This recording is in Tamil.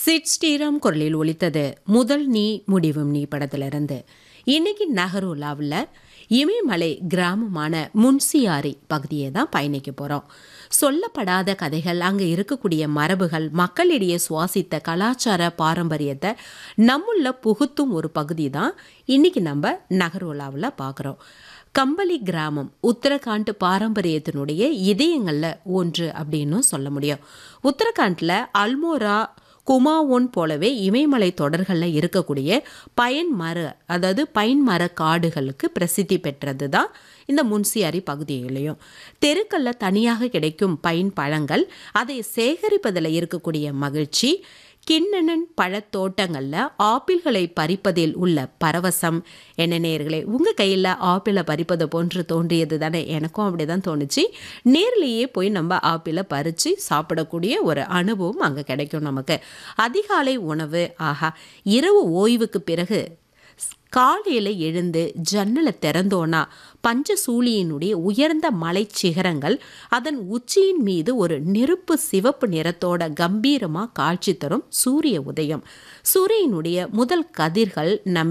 சிட் ஸ்ரீராம் குரலில் ஒலித்தது முதல் நீ முடிவும் நீ படத்திலிருந்து இன்னைக்கு நகருலாவில் இமயமலை கிராமமான முன்சியாரி பகுதியை தான் பயணிக்க போகிறோம் சொல்லப்படாத கதைகள் அங்கே இருக்கக்கூடிய மரபுகள் மக்களிடையே சுவாசித்த கலாச்சார பாரம்பரியத்தை நம்முள்ள புகுத்தும் ஒரு பகுதி தான் இன்னைக்கு நம்ம நகருலாவில் பார்க்குறோம் கம்பளி கிராமம் உத்தரகாண்ட் பாரம்பரியத்தினுடைய இதயங்களில் ஒன்று அப்படின்னும் சொல்ல முடியும் உத்தரகாண்டில் அல்மோரா குமாவோன் போலவே இமயமலை தொடர்களில் இருக்கக்கூடிய பயன் மர அதாவது பைன் மர காடுகளுக்கு பிரசித்தி பெற்றது தான் இந்த முன்சியாரி பகுதியிலையும் தெருக்களில் தனியாக கிடைக்கும் பைன் பழங்கள் அதை சேகரிப்பதில் இருக்கக்கூடிய மகிழ்ச்சி கிண்ணனன் பழத்தோட்டங்களில் ஆப்பிள்களை பறிப்பதில் உள்ள பரவசம் என்ன நேர்களே உங்கள் கையில் ஆப்பிளை பறிப்பது போன்று தோன்றியது தானே எனக்கும் அப்படி தான் தோணுச்சு நேர்லேயே போய் நம்ம ஆப்பிளை பறித்து சாப்பிடக்கூடிய ஒரு அனுபவம் அங்கே கிடைக்கும் நமக்கு அதிகாலை உணவு ஆஹா இரவு ஓய்வுக்கு பிறகு காலையில் எழுந்து ஜன்னலை திறந்தோன்னா பஞ்சசூலியினுடைய உயர்ந்த மலை சிகரங்கள் அதன் உச்சியின் மீது ஒரு நெருப்பு சிவப்பு நிறத்தோட கம்பீரமாக காட்சி தரும் சூரிய உதயம் சூரியனுடைய முதல் கதிர்கள் நம்